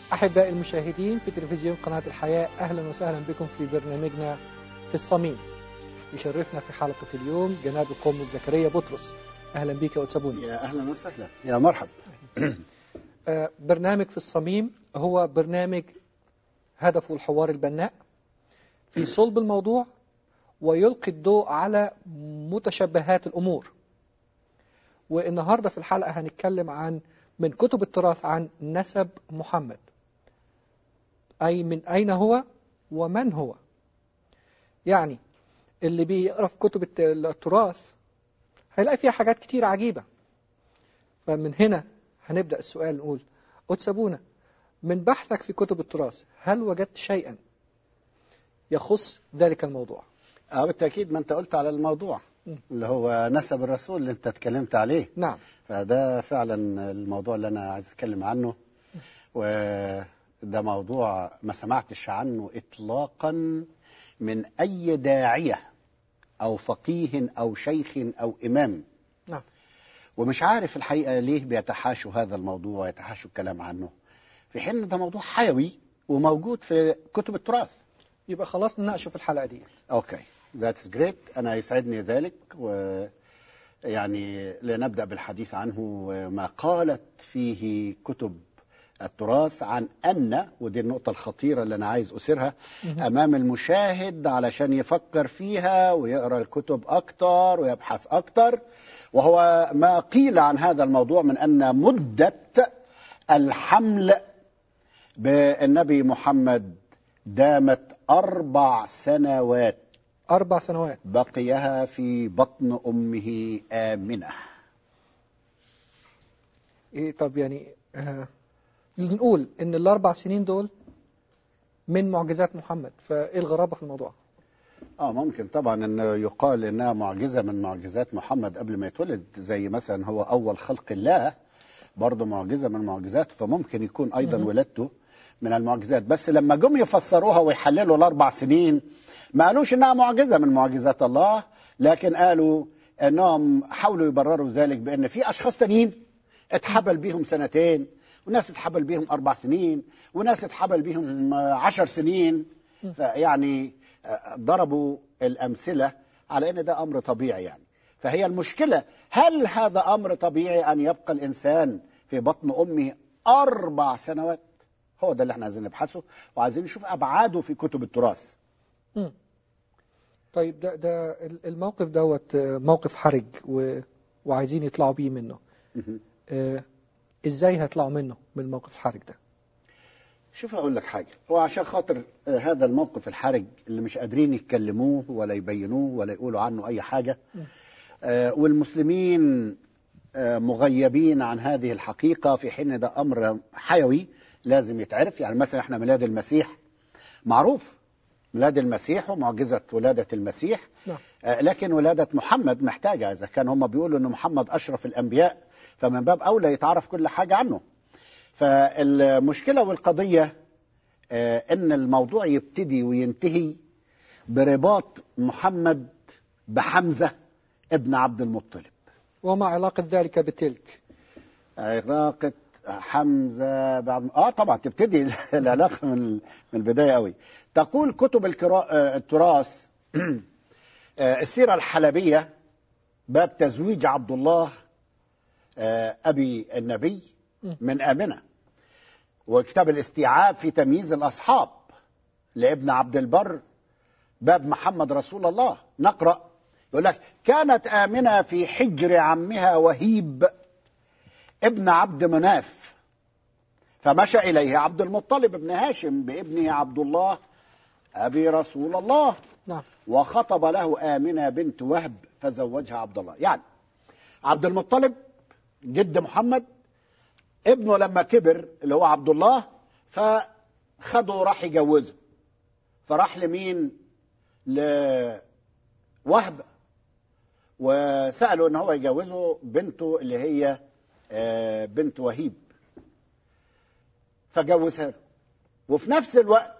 أحبائي المشاهدين في تلفزيون قناة الحياة أهلا وسهلا بكم في برنامجنا في الصميم يشرفنا في حلقة اليوم جناب القوم زكريا بطرس أهلا بك يا أتسابوني يا اهلا وسهلا يا مرحب آه، برنامج في الصميم هو برنامج هدفه الحوار البناء في صلب الموضوع ويلقي الضوء على متشبهات الأمور والنهاردة في الحلقة هنتكلم عن من كتب التراث عن نسب محمد أي من أين هو ومن هو يعني اللي بيقرأ في كتب الت- التراث هيلاقي فيها حاجات كتير عجيبة فمن هنا هنبدأ السؤال نقول أتسابونا من بحثك في كتب التراث هل وجدت شيئا يخص ذلك الموضوع اه بالتاكيد ما انت قلت على الموضوع م. اللي هو نسب الرسول اللي انت اتكلمت عليه نعم فده فعلا الموضوع اللي انا عايز اتكلم عنه وده موضوع ما سمعتش عنه اطلاقا من اي داعيه او فقيه او شيخ او امام نعم ومش عارف الحقيقه ليه بيتحاشوا هذا الموضوع ويتحاشوا الكلام عنه في حين ده موضوع حيوي وموجود في كتب التراث يبقى خلاص نناقشه في الحلقة دي اوكي ذاتس جريت انا يسعدني ذلك و يعني لنبدا بالحديث عنه وما قالت فيه كتب التراث عن ان ودي النقطه الخطيره اللي انا عايز اثيرها امام المشاهد علشان يفكر فيها ويقرا الكتب اكتر ويبحث اكتر وهو ما قيل عن هذا الموضوع من ان مده الحمل بالنبي محمد دامت اربع سنوات أربع سنوات بقيها في بطن امه امنه إيه طب يعني آه نقول إن الأربع سنين دول من معجزات محمد فإيه الغرابة في الموضوع اه ممكن طبعا انه يقال انها معجزه من معجزات محمد قبل ما يتولد زي مثلا هو اول خلق الله برضه معجزه من معجزاته فممكن يكون ايضا مهم. ولادته من المعجزات بس لما جم يفسروها ويحللوا الاربع سنين ما قالوش انها معجزه من معجزات الله لكن قالوا انهم حاولوا يبرروا ذلك بان في اشخاص تانيين اتحبل بيهم سنتين وناس اتحبل بيهم اربع سنين وناس اتحبل بيهم آه، عشر سنين فيعني آه، ضربوا الامثله على ان ده امر طبيعي يعني فهي المشكله هل هذا امر طبيعي ان يبقى الانسان في بطن امه اربع سنوات هو ده اللي احنا عايزين نبحثه وعايزين نشوف ابعاده في كتب التراث مم. طيب ده ده الموقف دوت آه، موقف حرج و... وعايزين يطلعوا بيه منه مهم. آه ازاي هيطلعوا منه من الموقف الحرج ده شوف اقول لك حاجه هو عشان خاطر آه، هذا الموقف الحرج اللي مش قادرين يتكلموه ولا يبينوه ولا يقولوا عنه اي حاجه آه، والمسلمين آه، مغيبين عن هذه الحقيقه في حين ده امر حيوي لازم يتعرف يعني مثلا احنا ميلاد المسيح معروف ميلاد المسيح ومعجزه ولاده المسيح نعم آه، لكن ولادة محمد محتاجة إذا كان هم بيقولوا أن محمد أشرف الأنبياء فمن باب أولى يتعرف كل حاجة عنه فالمشكلة والقضية آه، أن الموضوع يبتدي وينتهي برباط محمد بحمزة ابن عبد المطلب وما علاقة ذلك بتلك علاقة حمزة بعد اه طبعا تبتدي العلاقة من من البداية قوي تقول كتب الكرا... آه، التراث آه، السيرة الحلبية باب تزويج عبد الله آه، أبي النبي من آمنة وكتاب الاستيعاب في تمييز الأصحاب لابن عبد البر باب محمد رسول الله نقرأ يقول لك كانت آمنة في حجر عمها وهيب ابن عبد مناف فمشى إليه عبد المطلب بن هاشم بابنه عبد الله أبي رسول الله نعم وخطب له آمنة بنت وهب فزوجها عبد الله يعني عبد المطلب جد محمد ابنه لما كبر اللي هو عبد الله فخده راح يجوزه فراح لمين لوهب وسأله ان هو يجوزه بنته اللي هي آه، بنت وهيب فجوزها له وفي نفس الوقت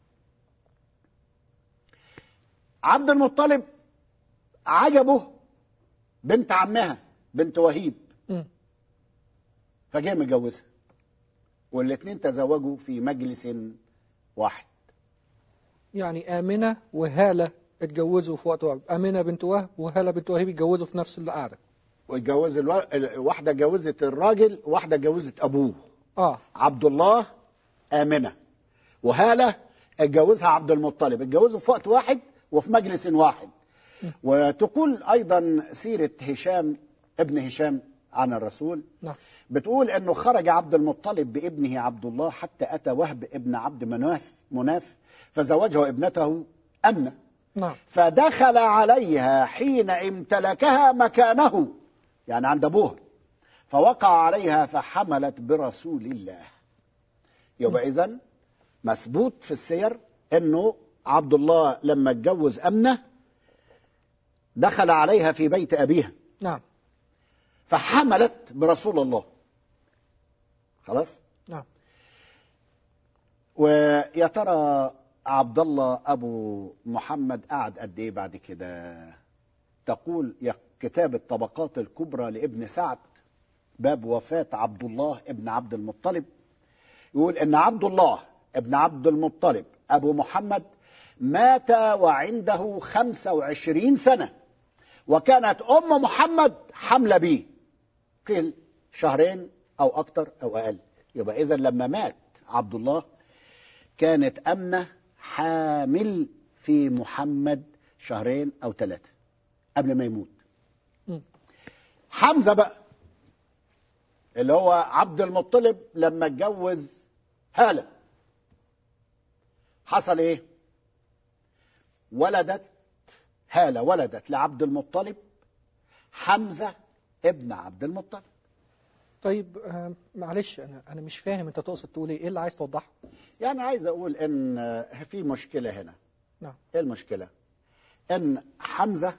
عبد المطلب عجبه بنت عمها بنت وهيب مم. فجاء متجوزها والاثنين تزوجوا في مجلس واحد يعني آمنة وهالة اتجوزوا في وقت واحد آمنة بنت وهب وهالة بنت وهب اتجوزوا في نفس القعدة واتجوز الو... ال- واحدة جوزت الراجل واحدة جوزت أبوه اه عبد الله آمنة وهالة اتجوزها عبد المطلب اتجوزوا في وقت واحد وفي مجلس واحد وتقول أيضا سيرة هشام ابن هشام عن الرسول نعم بتقول انه خرج عبد المطلب بابنه عبد الله حتى اتى وهب ابن عبد مناف مناف فزوجه ابنته امنه نعم فدخل عليها حين امتلكها مكانه يعني عند ابوها فوقع عليها فحملت برسول الله يبقى اذا مثبوت في السير انه عبد الله لما اتجوز امنه دخل عليها في بيت ابيها نعم فحملت برسول الله خلاص نعم ويا ترى عبد الله ابو محمد قعد قد ايه بعد كده تقول يا كتاب الطبقات الكبرى لابن سعد باب وفاة عبد الله ابن عبد المطلب يقول ان عبد الله ابن عبد المطلب ابو محمد مات وعنده 25 سنة وكانت ام محمد حملة به قيل شهرين او اكتر او اقل يبقى اذا لما مات عبد الله كانت امنه حامل في محمد شهرين او ثلاثه قبل ما يموت مم. حمزه بقى اللي هو عبد المطلب لما اتجوز هاله حصل ايه ولدت هاله ولدت لعبد المطلب حمزه ابن عبد المطلب طيب آه معلش انا انا مش فاهم انت تقصد تقول ايه ايه اللي عايز توضحه يعني عايز اقول ان في مشكله هنا نعم ايه المشكله ان حمزه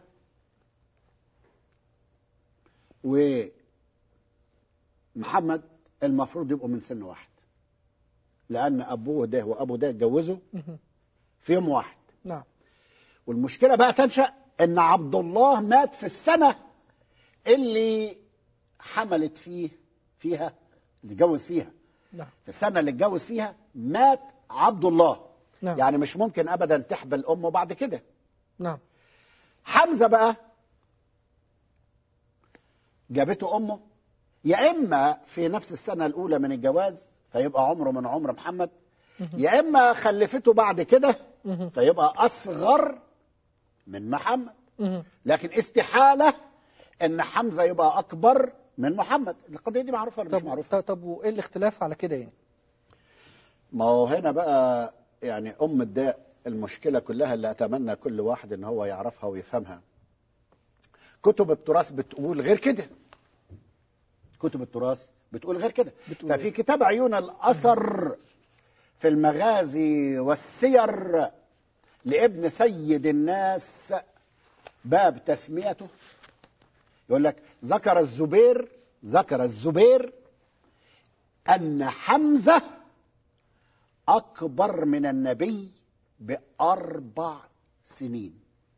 ومحمد المفروض يبقوا من سن واحد لان ابوه ده وابو ده اتجوزوا مهم. في يوم واحد نعم والمشكله بقى تنشا ان عبد الله مات في السنه اللي حملت فيه فيها اللي اتجوز فيها نعم في السنه اللي اتجوز فيها مات عبد الله نعم يعني مش ممكن ابدا تحبل امه بعد كده نعم حمزه بقى جابته امه يا اما في نفس السنه الاولى من الجواز فيبقى عمره من عمر محمد يا اما خلفته بعد كده مهم. فيبقى اصغر من محمد مهم. لكن استحاله ان حمزه يبقى اكبر من محمد القضيه دي معروفه ولا مش طب معروفه طب- طب وايه الاختلاف على كده يعني ما هو هنا بقى يعني ام الداء المشكله كلها اللي اتمنى كل واحد ان هو يعرفها ويفهمها كتب التراث بتقول غير كده كتب التراث بتقول غير كده بتقول ففي كتاب عيون الاثر في المغازي والسير لابن سيد الناس باب تسميته يقول لك ذكر الزبير ذكر الزبير ان حمزه أكبر من النبي بأربع سنين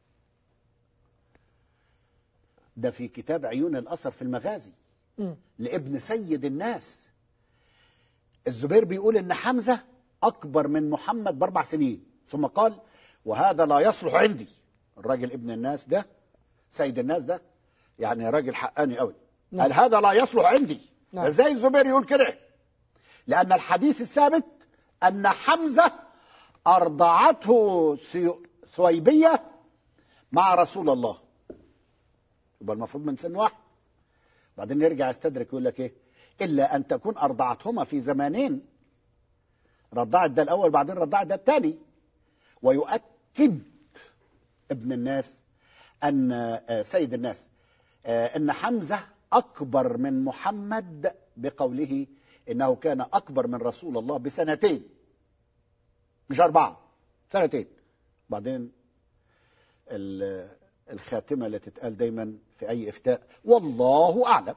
ده في كتاب عيون الأثر في المغازي مم. لابن سيد الناس الزبير بيقول إن حمزة أكبر من محمد بأربع سنين ثم قال وهذا لا يصلح عندي الراجل ابن الناس ده سيد الناس ده يعني راجل حقاني قوي نعم. قال هذا لا يصلح عندي نعم. ازاي الزبير يقول كده لأن الحديث الثابت أن حمزة أرضعته سي- ثويبية مع رسول الله يبقى المفروض من سن واحد بعدين يرجع يستدرك يقول لك ايه الا ان تكون ارضعتهما في زمانين رضعت ده الاول بعدين رضعت ده الثاني ويؤكد ابن الناس ان آه، سيد الناس آه، ان حمزه اكبر من محمد بقوله انه كان اكبر من رسول الله بسنتين مش اربعه سنتين بعدين ال- الخاتمه اللي تتقال دايما في اي افتاء والله اعلم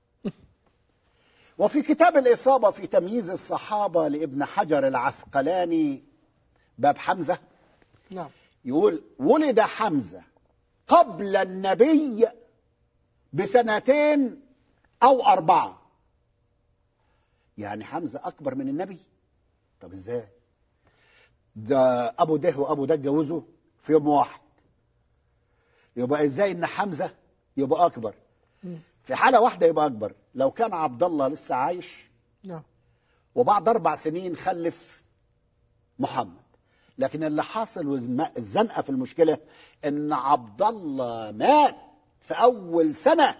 وفي كتاب الاصابه في تمييز الصحابه لابن حجر العسقلاني باب حمزه نعم يقول ولد حمزه قبل النبي بسنتين او اربعه يعني حمزه اكبر من النبي طب ازاي ده ابو ده وابو ده اتجوزوا في يوم واحد يبقى ازاي ان حمزه يبقى اكبر مم. في حاله واحده يبقى اكبر لو كان عبد الله لسه عايش نعم وبعد اربع سنين خلف محمد لكن اللي حاصل والزنقه في المشكله ان عبد الله مات في اول سنه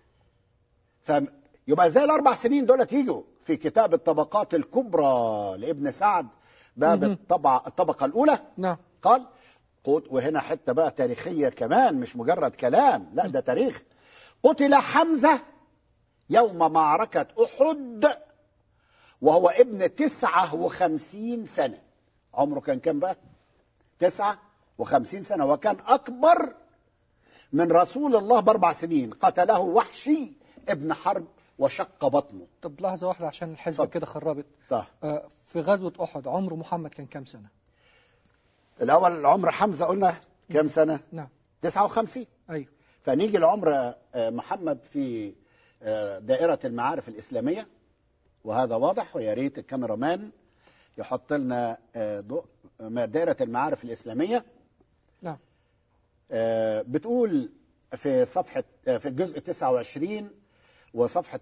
فيبقى زي الاربع سنين دول يجوا في كتاب الطبقات الكبرى لابن سعد باب مهم. الطبع الطبقه الاولى نعم قال قت وهنا حته بقى تاريخيه كمان مش مجرد كلام لا ده تاريخ قتل حمزه يوم معركه احد وهو ابن تسعة وخمسين سنة عمره كان كام بقى تسعة وخمسين سنة وكان أكبر من رسول الله بأربع سنين قتله وحشي ابن حرب وشق بطنه طب لحظة واحدة عشان الحزب اتفضل. كده خربت طيب آه، في غزوة أحد عمر محمد كان كام سنة؟ الأول عمر حمزة قلنا كام سنة نعم تسعة وخمسين أيوه فنيجي لعمر آه، محمد في آه، دائرة المعارف الإسلامية وهذا واضح ويا ريت الكاميرا مان يحط لنا آه، ضوء ما دائرة المعارف الإسلامية نعم آه، بتقول في صفحة آه، في الجزء 29 وصفحة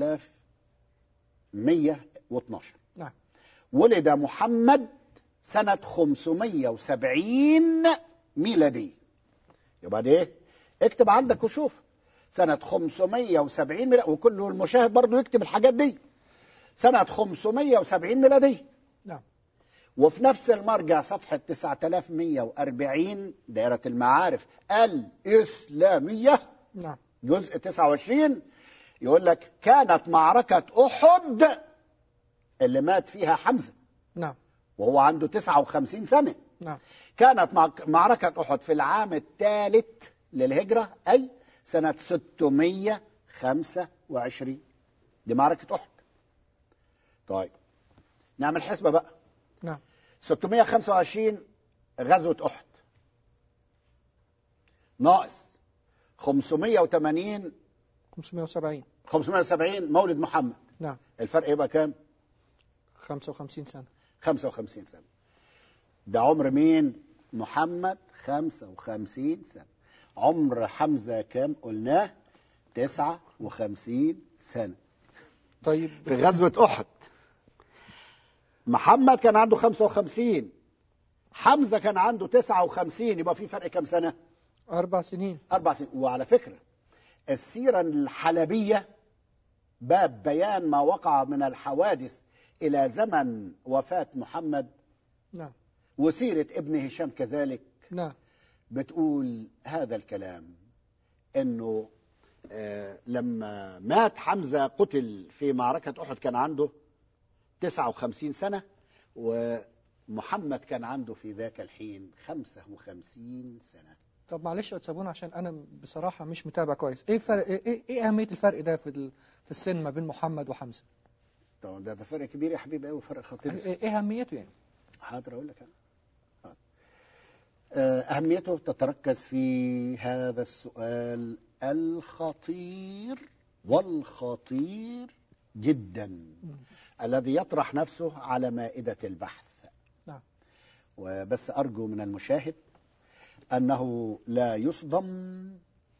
9112 نعم ولد محمد سنة 570 ميلادي يبقى دي إيه؟ اكتب عندك وشوف سنة 570 ميلادي وكل المشاهد برضه يكتب الحاجات دي سنة 570 ميلادي نعم وفي نفس المرجع صفحة 9140 دائرة المعارف الإسلامية نعم جزء 29 يقول لك كانت معركة أحد اللي مات فيها حمزة نعم وهو عنده 59 سنة نعم كانت مع- معركة أحد في العام الثالث للهجرة أي سنة 625 دي معركة أحد طيب نعمل حسبة بقى نعم 625 غزوة أحد ناقص 580 570 570 مولد محمد نعم الفرق يبقى كام 55 سنة 55 سنة ده عمر مين محمد 55 سنة عمر حمزة كام قلناه 59 سنة طيب في غزوة أحد محمد كان عنده 55 حمزة كان عنده 59 يبقى في فرق كام سنة أربع سنين أربع سنين وعلى فكرة السيرة الحلبية باب بيان ما وقع من الحوادث إلى زمن وفاة محمد نعم وسيرة ابن هشام كذلك نعم بتقول هذا الكلام انه آه، لما مات حمزة قتل في معركة أحد كان عنده 59 سنة ومحمد كان عنده في ذاك الحين 55 سنة طب معلش يا تسابون عشان أنا بصراحة مش متابع كويس إيه فرق إيه, إيه, إيه أهمية الفرق ده في ال- في السن ما بين محمد وحمزة؟ طبعا ده, ده فرق كبير يا حبيبي قوي فرق خطير إيه, إيه أهميته يعني؟ حاضر اقول لك انا حاضر. آه، اهميته تتركز في هذا السؤال الخطير والخطير جدا الذي يطرح نفسه على مائده البحث نعم وبس ارجو من المشاهد انه لا يصدم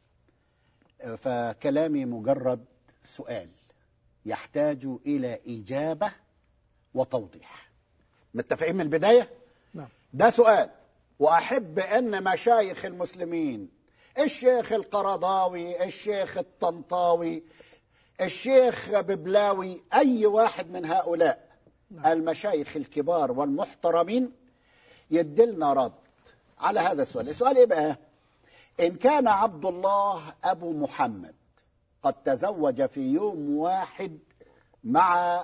آه، فكلامي مجرد سؤال يحتاج الى اجابه وتوضيح متفقين من البدايه نعم ده سؤال واحب ان مشايخ المسلمين الشيخ القرضاوي الشيخ الطنطاوي الشيخ ببلاوي اي واحد من هؤلاء نعم. المشايخ الكبار والمحترمين يدلنا رد على هذا السؤال السؤال ايه بقى ان كان عبد الله ابو محمد قد تزوج في يوم واحد مع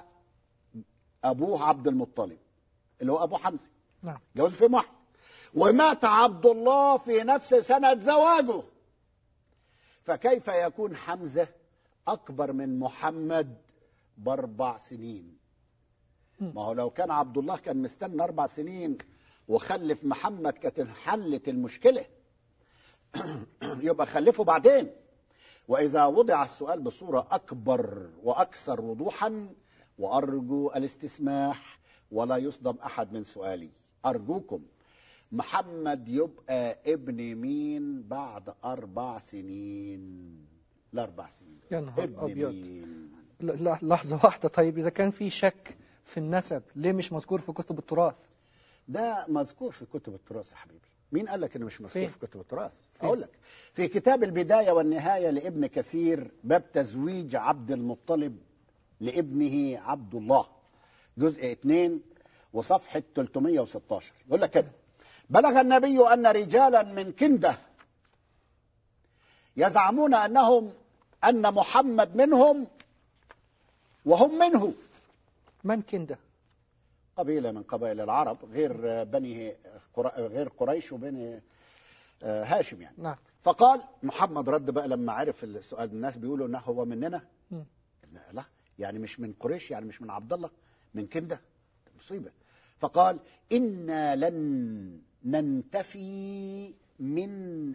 ابوه عبد المطلب اللي هو ابو حمزه نعم جوز في واحد ومات عبد الله في نفس سنة زواجه فكيف يكون حمزة أكبر من محمد بأربع سنين ما هو لو كان عبد الله كان مستنى أربع سنين وخلف محمد كانت انحلت المشكلة يبقى خلفه بعدين وإذا وضع السؤال بصورة أكبر وأكثر وضوحا وأرجو الاستسماح ولا يصدم أحد من سؤالي أرجوكم محمد يبقى ابن مين بعد أربع سنين الأربع سنين يا نهار ابن أبيض مين لا لا- لحظة واحدة طيب إذا كان في شك في النسب ليه مش مذكور في كتب التراث ده مذكور في كتب التراث يا حبيبي مين قال لك انه مش مذكور فين؟ في كتب التراث فين؟ اقول لك في كتاب البدايه والنهايه لابن كثير باب تزويج عبد المطلب لابنه عبد الله جزء 2 وصفحه 316 يقول لك كده بلغ النبي ان رجالا من كنده يزعمون انهم ان محمد منهم وهم منه من كنده قبيله من قبائل العرب غير بني غير قريش وبني هاشم يعني نعم فقال محمد رد بقى لما عرف السؤال الناس بيقولوا انه هو مننا مم. لا, لا يعني مش من قريش يعني مش من عبد الله من كنده مصيبه فقال انا لن ننتفي من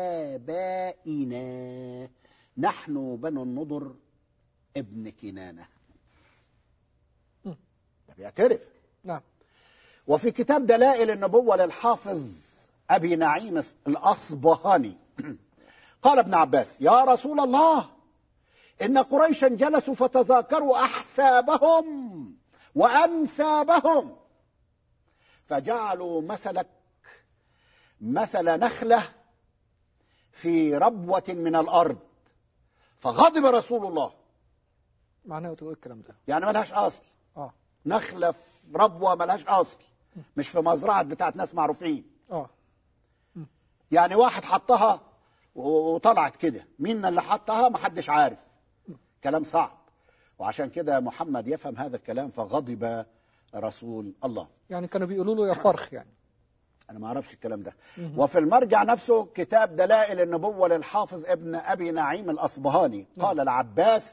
ابائنا نحن بنو النضر ابن كنانه مم. ده بيعترف نعم وفي كتاب دلائل النبوة للحافظ أبي نعيم الأصبهاني قال ابن عباس يا رسول الله إن قريشا جلسوا فتذاكروا أحسابهم وأنسابهم فجعلوا مثلك مثل نخلة في ربوة من الأرض فغضب رسول الله معناه تقول الكلام ده يعني ملهاش أصل اه نخلة في ربوة ملهاش أصل مش في مزرعة بتاعت ناس معروفين اه يعني واحد حطها وطلعت كده مين اللي حطها محدش عارف كلام صعب وعشان كده محمد يفهم هذا الكلام فغضب رسول الله يعني كانوا بيقولوا له يا فرخ يعني انا ما اعرفش الكلام ده مهم. وفي المرجع نفسه كتاب دلائل النبوة للحافظ ابن ابي نعيم الاصبهاني قال العباس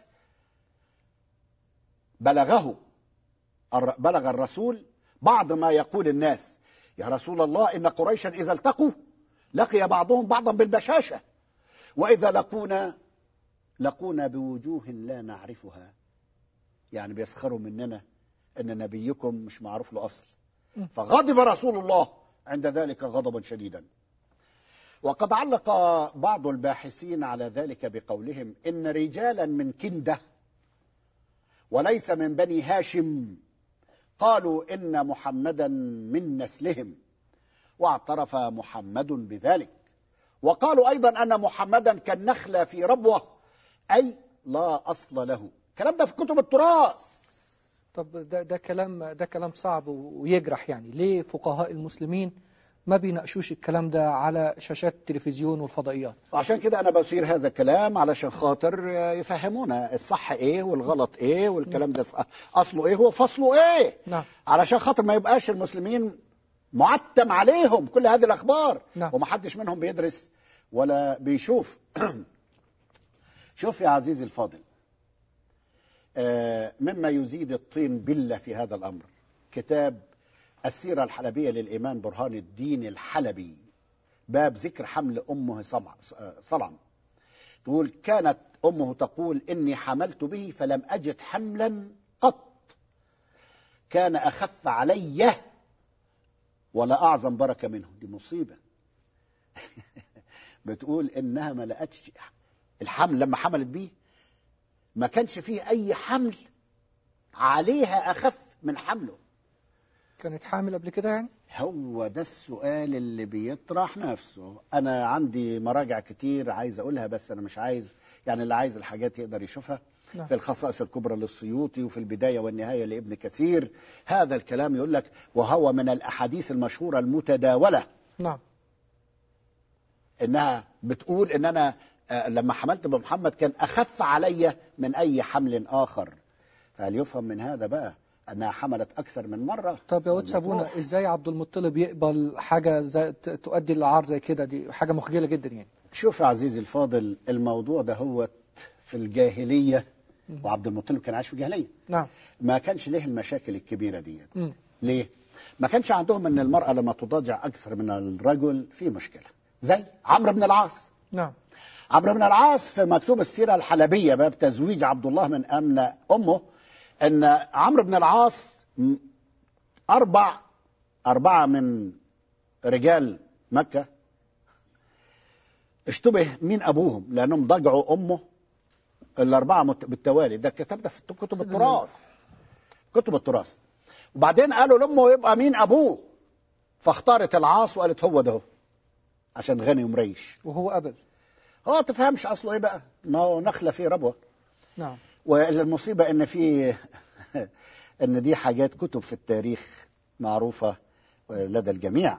بلغه الر- بلغ الرسول بعض ما يقول الناس يا رسول الله ان قريشا اذا التقوا لقي بعضهم بعضا بالبشاشه واذا لقونا لقونا بوجوه لا نعرفها يعني بيسخروا مننا ان نبيكم مش معروف له اصل فغضب رسول الله عند ذلك غضبا شديدا وقد علق بعض الباحثين على ذلك بقولهم ان رجالا من كنده وليس من بني هاشم قالوا ان محمدا من نسلهم واعترف محمد بذلك وقالوا ايضا ان محمدا كالنخله في ربوه اي لا اصل له الكلام ده في كتب التراث طب ده ده كلام ده كلام صعب ويجرح يعني ليه فقهاء المسلمين ما بيناقشوش الكلام ده على شاشات التلفزيون والفضائيات وعشان كده انا بصير هذا الكلام علشان خاطر يفهمونا الصح ايه والغلط ايه والكلام ده اصله ايه وفصله ايه نعم علشان خاطر ما يبقاش المسلمين معتم عليهم كل هذه الاخبار نعم. ومحدش منهم بيدرس ولا بيشوف شوف يا عزيزي الفاضل آه، مما يزيد الطين بلة في هذا الأمر كتاب السيرة الحلبية للإمام برهان الدين الحلبي باب ذكر حمل أمه صمع صلعم تقول كانت أمه تقول إني حملت به فلم أجد حملا قط كان أخف علي ولا أعظم بركة منه دي مصيبة بتقول إنها ما لقتش الحمل لما حملت بيه ما كانش فيه أي حمل عليها أخف من حمله كانت حامل قبل كده يعني هو ده السؤال اللي بيطرح نفسه انا عندي مراجع كتير عايز اقولها بس انا مش عايز يعني اللي عايز الحاجات يقدر يشوفها نعم. في الخصائص الكبرى للسيوطي وفي البداية والنهاية لابن كثير هذا الكلام يقول لك وهو من الأحاديث المشهورة المتداولة نعم إنها بتقول إن أنا آه، لما حملت بمحمد كان أخف علي من أي حمل آخر فهل يفهم من هذا بقى أنها حملت أكثر من مرة طب يا واد ابونا مطروح. ازاي عبد المطلب يقبل حاجه زي ت- تؤدي للعار زي كده دي حاجه مخجله جدا يعني شوف يا عزيزي الفاضل الموضوع ده هو في الجاهلية وعبد المطلب كان عايش في الجاهلية نعم ما كانش له المشاكل الكبيرة دي مم. ليه؟ ما كانش عندهم ان المرأة لما تضاجع أكثر من الرجل في مشكلة زي عمرو بن العاص نعم عمرو بن العاص في مكتوب السيرة الحلبية باب تزويج عبد الله من أمن أمه ان عمرو بن العاص م- اربع اربعه من رجال مكه اشتبه مين ابوهم لانهم ضجعوا امه الاربعه مت- بالتوالي ده الكتاب ده في كتب التراث كتب التراث وبعدين قالوا لامه يبقى مين ابوه فاختارت العاص وقالت هو ده هو عشان غني ومريش وهو قبل هو ما تفهمش اصله ايه بقى ما هو نخله فيه ربوه نعم والمصيبه ان في ان دي حاجات كتب في التاريخ معروفه لدى الجميع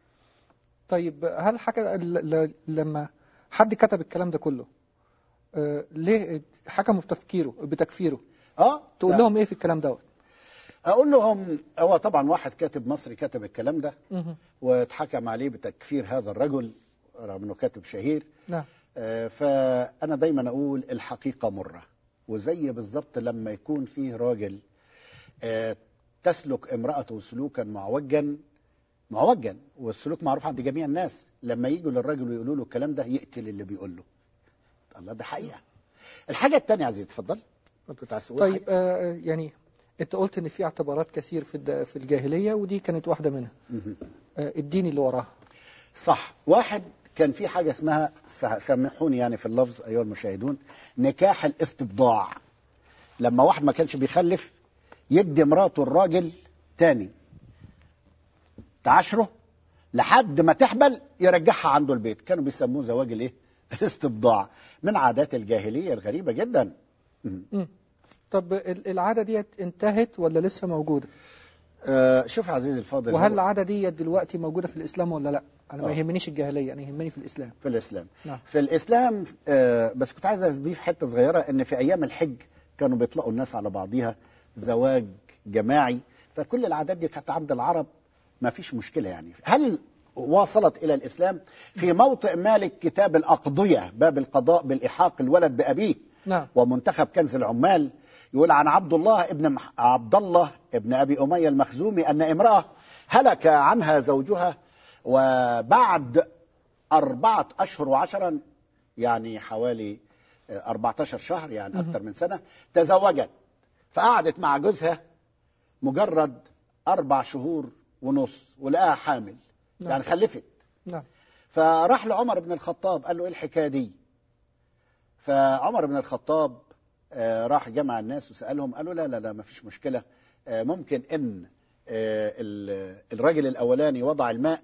طيب هل حكى ل- ل- لما حد كتب الكلام ده كله آه، ليه حكموا بتفكيره بتكفيره اه تقول لا. لهم ايه في الكلام دوت اقول لهم هو طبعا واحد كاتب مصري كتب الكلام ده مهم. واتحكم عليه بتكفير هذا الرجل رغم انه كاتب شهير نعم آه، فانا دايما اقول الحقيقه مره وزي بالظبط لما يكون فيه راجل آه، تسلك امراته سلوكا معوجا معوجا والسلوك معروف عند جميع الناس لما يجوا للراجل ويقولوا له الكلام ده يقتل اللي بيقول له الله ده حقيقه الحاجه الثانيه عزيزي اتفضل كنت عايز تقول طيب حاجة؟ آه، يعني انت قلت ان في اعتبارات كثير في الد- في الجاهليه ودي كانت واحده منها مهم. آه، اديني اللي وراها صح واحد كان في حاجة اسمها س- سامحوني يعني في اللفظ أيها المشاهدون نكاح الاستبضاع لما واحد ما كانش بيخلف يدي مراته الراجل تاني تعاشره لحد ما تحبل يرجعها عنده البيت كانوا بيسموه زواج الايه الاستبضاع من عادات الجاهلية الغريبة جدا مم. مم. طب ال- العاده ديت انتهت ولا لسه موجوده آه شوف يا عزيزي الفاضل وهل هو العاده ديت دلوقتي موجوده في الاسلام ولا لا انا ما آه. يهمنيش الجاهليه انا يهمني في الاسلام في الاسلام نعم. في الاسلام آه، بس كنت عايز اضيف حته صغيره ان في ايام الحج كانوا بيطلقوا الناس على بعضيها زواج جماعي فكل العادات دي كانت عند العرب ما فيش مشكله يعني هل واصلت الى الاسلام في موطئ مالك كتاب الاقضيه باب القضاء بالالحاق الولد بابيه نعم ومنتخب كنز العمال يقول عن عبد الله ابن مح... عبد الله ابن ابي اميه المخزومي ان امراه هلك عنها زوجها وبعد أربعة أشهر وعشرا يعني حوالي آه، 14 شهر يعني مهم. أكثر من سنة تزوجت فقعدت مع جوزها مجرد أربع شهور ونص ولقاها حامل نعم. يعني خلفت نعم فراح لعمر بن الخطاب قال له ايه الحكايه دي فعمر بن الخطاب آه، راح جمع الناس وسالهم قالوا لا لا لا ما فيش مشكله آه، ممكن ان آه، ال- الراجل الاولاني وضع الماء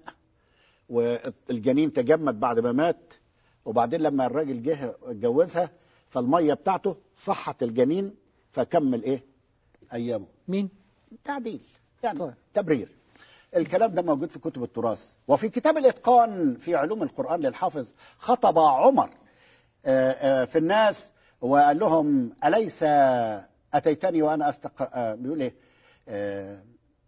والجنين تجمد بعد ما مات وبعدين لما الراجل جه اتجوزها فالميه بتاعته صحت الجنين فكمل ايه ايامه مين تعديل يعني طيب. طيب. تبرير الكلام ده موجود في كتب التراث وفي كتاب الاتقان في علوم القران للحافظ خطب عمر آه، آه، في الناس وقال لهم اليس اتيتني وانا استق آه، بيقول ايه آه،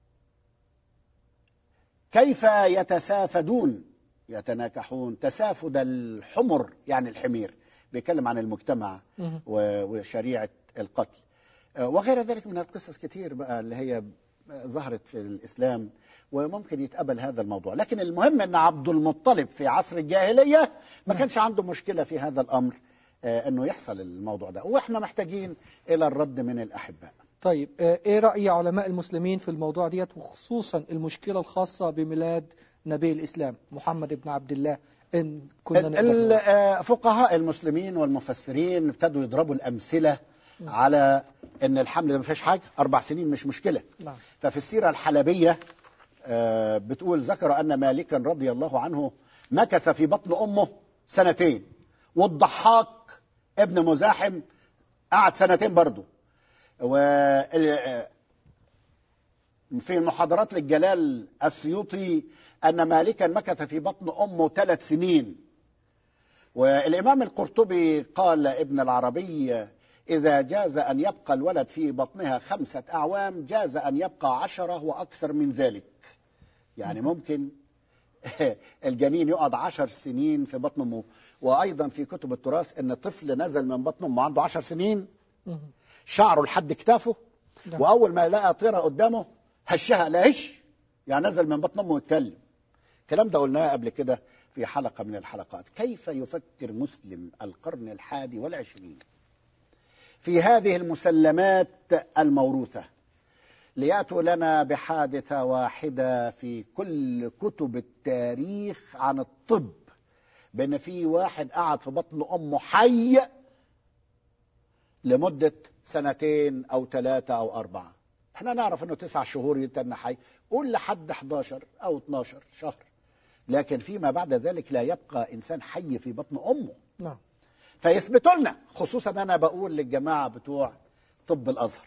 كيف يتسافدون يتناكحون تسافد الحمر يعني الحمير بيتكلم عن المجتمع مهم. و- وشريعه القتل آه، وغير ذلك من القصص كتير بقى اللي هي ظهرت في الاسلام وممكن يتقبل هذا الموضوع لكن المهم ان عبد المطلب في عصر الجاهليه ما نعم. كانش عنده مشكله في هذا الامر آه، انه يحصل الموضوع ده واحنا محتاجين الى الرد من الاحباء طيب آه، ايه رأي علماء المسلمين في الموضوع ديت وخصوصا المشكلة الخاصة بميلاد نبي الإسلام محمد بن عبد الله إن كنا ال- نقدر ال- نقول. آه، فقهاء المسلمين والمفسرين ابتدوا يضربوا الامثله على ان الحمل ده ما فيهاش حاجه اربع سنين مش مشكله نعم ففي السيرة الحلبية آه، بتقول ذكر أن مالكا رضي الله عنه مكث في بطن أمه سنتين والضحاك ابن مزاحم قعد سنتين برضه وال- آه، في المحاضرات للجلال السيوطي أن مالكا مكث في بطن أمه ثلاث سنين والإمام القرطبي قال ابن العربي إذا جاز أن يبقى الولد في بطنها خمسة أعوام جاز أن يبقى عشرة وأكثر من ذلك يعني ممكن الجنين يقعد عشر سنين في بطن أمه وأيضا في كتب التراث أن طفل نزل من بطن أمه عنده عشر سنين مهم. شعره لحد كتافه نعم. وأول ما لقى طيرة قدامه هشها لا هش يعني نزل من بطن أمه يتكلم الكلام ده قلناه قبل كده في حلقة من الحلقات كيف يفكر مسلم القرن الحادي والعشرين في هذه المسلمات الموروثة ليأتوا لنا بحادثة واحدة في كل كتب التاريخ عن الطب بأن في واحد قعد في بطن أمه حي لمدة سنتين أو ثلاثة أو أربعة احنا نعرف أنه تسع شهور يتم حي قول لحد 11 أو 12 شهر لكن فيما بعد ذلك لا يبقى إنسان حي في بطن أمه نعم فيثبتوا لنا خصوصا أنا بقول للجماعة بتوع طب الأزهر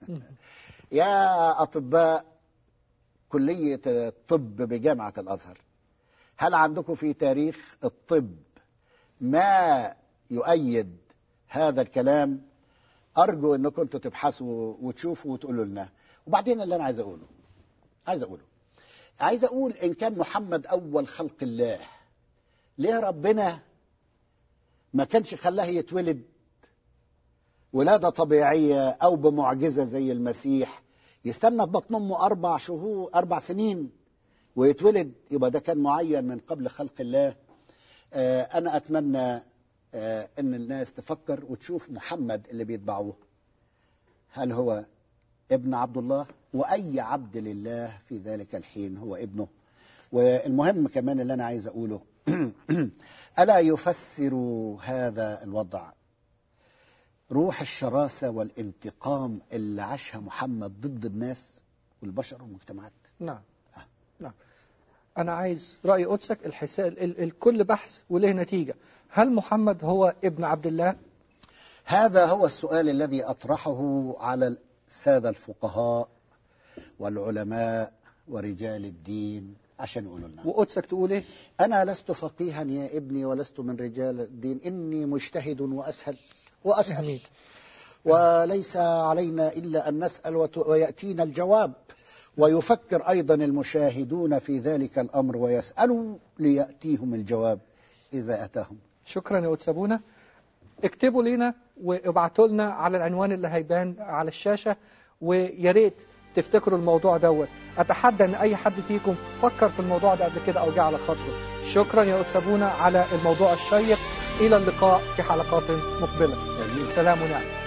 يا أطباء كلية الطب بجامعة الأزهر هل عندكم في تاريخ الطب ما يؤيد هذا الكلام أرجو أنكم انتوا تبحثوا وتشوفوا وتقولوا لنا وبعدين اللي أنا عايز أقوله عايز أقوله عايز أقول إن كان محمد أول خلق الله ليه ربنا ما كانش خلاه يتولد ولادة طبيعية أو بمعجزة زي المسيح يستنى في بطن أمه أربع شهور أربع سنين ويتولد يبقى ده كان معين من قبل خلق الله آه أنا أتمنى آه أن الناس تفكر وتشوف محمد اللي بيتبعوه هل هو ابن عبد الله وأي عبد لله في ذلك الحين هو ابنه والمهم كمان اللي أنا عايز أقوله ألا يفسر هذا الوضع روح الشراسة والانتقام اللي عاشها محمد ضد الناس والبشر والمجتمعات نعم آه. نعم أنا عايز رأي قدسك الحساب ال- الكل بحث وله نتيجة هل محمد هو ابن عبد الله؟ هذا هو السؤال الذي أطرحه على السادة الفقهاء والعلماء ورجال الدين عشان يقولوا لنا وقدسك تقول إيه؟ أنا لست فقيها يا ابني ولست من رجال الدين إني مجتهد وأسهل وأسهل أمين. وليس علينا إلا أن نسأل وت- ويأتينا الجواب ويفكر أيضا المشاهدون في ذلك الأمر ويسألوا ليأتيهم الجواب إذا أتاهم شكرا يا قدس أبونا اكتبوا لنا وابعتوا لنا على العنوان اللي هيبان على الشاشة ويا ريت تفتكروا الموضوع دوت اتحدى ان اي حد فيكم فكر في الموضوع ده قبل كده او جه على خاطره شكرا يا قدس أبونا على الموضوع الشيق الى اللقاء في حلقات مقبله آمين سلام ونعم